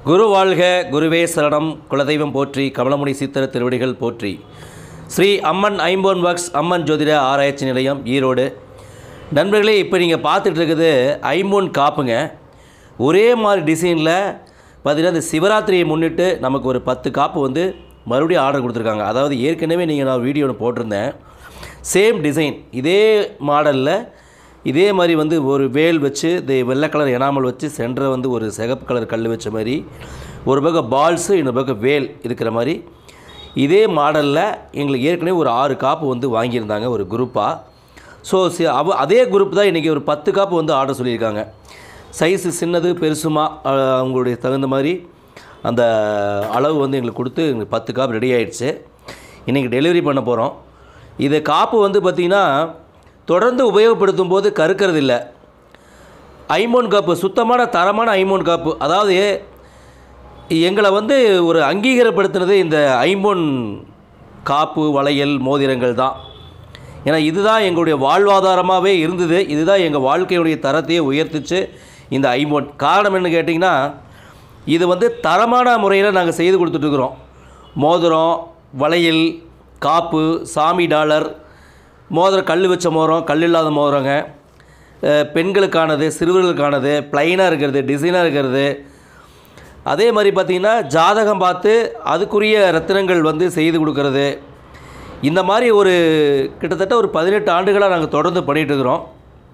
குரு வாழ்க குருவே சரணம் குலதெய்வம் போற்றி கமலமுனி சித்தர திருவடிகள் போற்றி ஸ்ரீ அம்மன் ஐம்போன் ஒர்க்ஸ் அம்மன் ஜோதிட ஆராய்ச்சி நிலையம் ஈரோடு நண்பர்களே இப்போ நீங்கள் பார்த்துட்டு இருக்குது ஐம்போன் காப்புங்க ஒரே மாதிரி டிசைனில் பார்த்தீங்கன்னா இந்த சிவராத்திரியை முன்னிட்டு நமக்கு ஒரு பத்து காப்பு வந்து மறுபடியும் ஆர்டர் கொடுத்துருக்காங்க அதாவது ஏற்கனவே நீங்கள் நான் வீடியோ ஒன்று போட்டிருந்தேன் சேம் டிசைன் இதே மாடலில் இதே மாதிரி வந்து ஒரு வேல் வச்சு இந்த வெள்ளை கலர் எனாமல் வச்சு சென்டரை வந்து ஒரு சிகப்பு கலர் கல் வச்ச மாதிரி ஒரு பக்கம் பால்ஸு இன்னொரு பக்கம் வேல் இருக்கிற மாதிரி இதே மாடலில் எங்களுக்கு ஏற்கனவே ஒரு ஆறு காப்பு வந்து வாங்கியிருந்தாங்க ஒரு குரூப்பாக ஸோ சி அவ அதே குரூப் தான் இன்றைக்கி ஒரு பத்து காப்பு வந்து ஆர்டர் சொல்லியிருக்காங்க சைஸு சின்னது பெருசுமா அஹ், அவங்களுடைய தகுந்த மாதிரி அந்த அளவு வந்து எங்களுக்கு கொடுத்து எங்களுக்கு பத்து காப்பு ரெடி ஆயிடுச்சு இன்றைக்கி டெலிவரி பண்ண போகிறோம் இது காப்பு வந்து பார்த்திங்கன்னா தொடர்ந்து உபயோகப்படுத்தும் போது கருக்கிறது இல்லை ஐமோன் காப்பு சுத்தமான தரமான ஐமோன் காப்பு அதாவது எங்களை வந்து ஒரு அங்கீகாரப்படுத்தினது இந்த ஐம்பொன் காப்பு வளையல் மோதிரங்கள் தான் ஏன்னா இதுதான் எங்களுடைய வாழ்வாதாரமாகவே இருந்தது இதுதான் எங்கள் வாழ்க்கையுடைய தரத்தையே உயர்த்துச்சு இந்த ஐம்பொன் காரணம் என்ன கேட்டிங்கன்னா இது வந்து தரமான முறையில் நாங்கள் செய்து கொடுத்துட்ருக்குறோம் மோதிரம் வளையல் காப்பு சாமி டாலர் மோதிரம் கல் வச்ச மோதிரம் கல் இல்லாத மோதிரங்க அஹ் பெண்களுக்கானது சிறுவர்களுக்கானது ப்ளைனாக இருக்கிறது டிசைனாக இருக்கிறது அதே மாதிரி பார்த்திங்கன்னா ஜாதகம் பார்த்து அதுக்குரிய ரத்தினங்கள் வந்து செய்து கொடுக்கறது இந்த மாதிரி ஒரு கிட்டத்தட்ட ஒரு பதினெட்டு ஆண்டுகளாக நாங்கள் தொடர்ந்து பண்ணிகிட்டு இருக்கிறோம்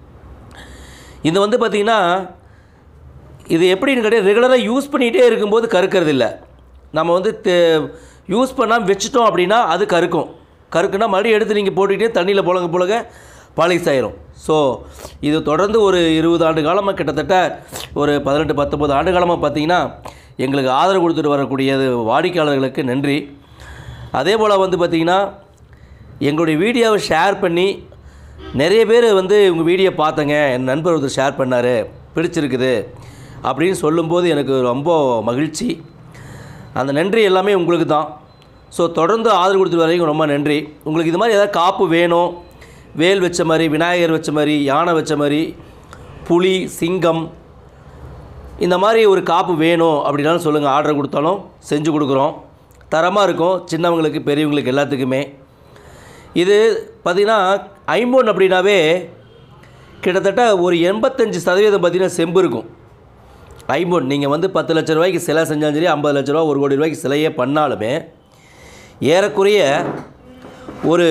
இது வந்து பார்த்திங்கன்னா இது எப்படின்னு கேட்டால் ரெகுலராக யூஸ் பண்ணிகிட்டே இருக்கும்போது கருக்கிறது இல்லை நம்ம வந்து யூஸ் பண்ணாமல் வச்சுட்டோம் அப்படின்னா அது கருக்கும் கருக்குன்னா மறுபடியும் எடுத்து நீங்கள் போட்டுக்கிட்டே தண்ணியில் புழங்க புழங்க பாலிஷ் ஆயிரும் ஸோ இது தொடர்ந்து ஒரு இருபது ஆண்டு காலமாக கிட்டத்தட்ட ஒரு பதினெட்டு பத்தொம்பது ஆண்டு காலமாக பார்த்தீங்கன்னா எங்களுக்கு ஆதரவு கொடுத்துட்டு வரக்கூடியது வாடிக்கையாளர்களுக்கு நன்றி அதே போல் வந்து பார்த்திங்கன்னா எங்களுடைய வீடியோவை ஷேர் பண்ணி நிறைய பேர் வந்து உங்கள் வீடியோ பார்த்தங்க என் நண்பர் ஒருத்தர் ஷேர் பண்ணார் பிடிச்சிருக்குது அப்படின்னு சொல்லும்போது எனக்கு ரொம்ப மகிழ்ச்சி அந்த நன்றி எல்லாமே உங்களுக்கு தான் ஸோ தொடர்ந்து ஆதரவு கொடுத்துட்டு வரைக்கும் ரொம்ப நன்றி உங்களுக்கு இது மாதிரி ஏதாவது காப்பு வேணும் வேல் வச்ச மாதிரி விநாயகர் வச்ச மாதிரி யானை வச்ச மாதிரி புலி சிங்கம் இந்த மாதிரி ஒரு காப்பு வேணும் அப்படின்னாலும் சொல்லுங்கள் ஆர்டர் கொடுத்தாலும் செஞ்சு கொடுக்குறோம் தரமாக இருக்கும் சின்னவங்களுக்கு பெரியவங்களுக்கு எல்லாத்துக்குமே இது பார்த்திங்கன்னா ஐம்பொன் அப்படின்னாவே கிட்டத்தட்ட ஒரு எண்பத்தஞ்சு சதவீதம் பார்த்திங்கன்னா செம்பு இருக்கும் ஐம்பொன் நீங்கள் வந்து பத்து லட்ச ரூபாய்க்கு சிலை செஞ்சாலும் சரி ஐம்பது லட்ச ரூபா ஒரு கோடி ரூபாய்க்கு சிலையே பண்ணாலுமே ஏறக்குறைய ஒரு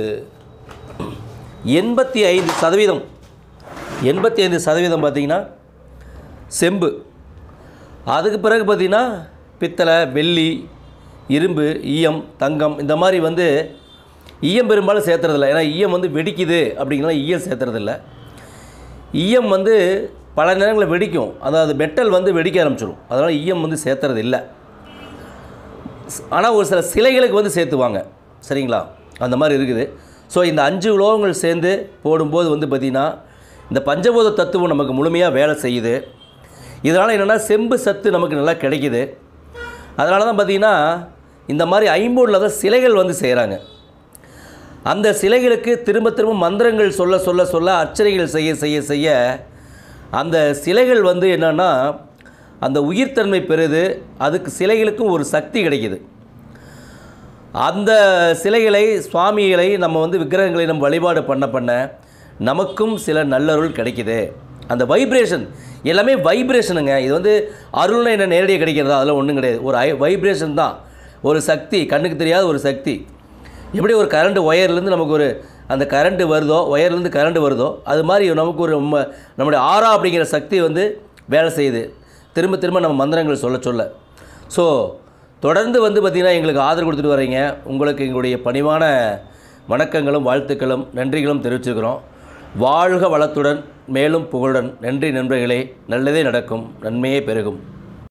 எண்பத்தி ஐந்து சதவீதம் எண்பத்தி ஐந்து சதவீதம் பார்த்திங்கன்னா செம்பு அதுக்கு பிறகு பார்த்திங்கன்னா பித்தளை வெள்ளி இரும்பு ஈயம் தங்கம் இந்த மாதிரி வந்து ஈயம் பெரும்பாலும் சேர்த்துறதில்ல ஏன்னா ஈயம் வந்து வெடிக்குது அப்படிங்கலாம் ஈயம் சேர்த்துறதில்ல ஈயம் வந்து பல நேரங்களில் வெடிக்கும் அதாவது மெட்டல் வந்து வெடிக்க ஆரம்பிச்சிடும் அதனால் ஈயம் வந்து சேர்த்துறது இல்லை ஆனால் ஒரு சில சிலைகளுக்கு வந்து சேர்த்துவாங்க சரிங்களா அந்த மாதிரி இருக்குது ஸோ இந்த அஞ்சு உலோகங்கள் சேர்ந்து போடும்போது வந்து பார்த்திங்கன்னா இந்த பஞ்சபூத தத்துவம் நமக்கு முழுமையாக வேலை செய்யுது இதனால் என்னென்னா செம்பு சத்து நமக்கு நல்லா கிடைக்குது அதனால தான் பார்த்திங்கன்னா இந்த மாதிரி ஐம்பொன்னில் தான் சிலைகள் வந்து செய்கிறாங்க அந்த சிலைகளுக்கு திரும்ப திரும்ப மந்திரங்கள் சொல்ல சொல்ல சொல்ல அர்ச்சனைகள் செய்ய செய்ய செய்ய அந்த சிலைகள் வந்து என்னென்னா அந்த உயிர்த்தன்மை பெறுது அதுக்கு சிலைகளுக்கும் ஒரு சக்தி கிடைக்குது அந்த சிலைகளை சுவாமிகளை நம்ம வந்து விக்கிரகங்களை நம்ம வழிபாடு பண்ண பண்ண நமக்கும் சில நல்லருள் கிடைக்குது அந்த வைப்ரேஷன் எல்லாமே வைப்ரேஷனுங்க இது வந்து அருள்னா என்ன நேரடியாக கிடைக்கிறதா அதெல்லாம் ஒன்றும் கிடையாது ஒரு ஐ வைப்ரேஷன் தான் ஒரு சக்தி கண்ணுக்கு தெரியாத ஒரு சக்தி எப்படி ஒரு கரண்ட் ஒயர்லேருந்து நமக்கு ஒரு அந்த கரண்ட்டு வருதோ ஒயர்லேருந்து கரண்ட் வருதோ அது மாதிரி நமக்கு ஒரு நம்ம நம்முடைய ஆறா அப்படிங்கிற சக்தி வந்து வேலை செய்யுது திரும்ப திரும்ப நம்ம மந்திரங்கள் சொல்ல சொல்ல ஸோ தொடர்ந்து வந்து பார்த்திங்கன்னா எங்களுக்கு ஆதரவு கொடுத்துட்டு வரீங்க உங்களுக்கு எங்களுடைய பணிவான வணக்கங்களும் வாழ்த்துக்களும் நன்றிகளும் தெரிவிச்சிருக்கிறோம் வாழ்க வளத்துடன் மேலும் புகழுடன் நன்றி நண்பர்களே நல்லதே நடக்கும் நன்மையே பெருகும்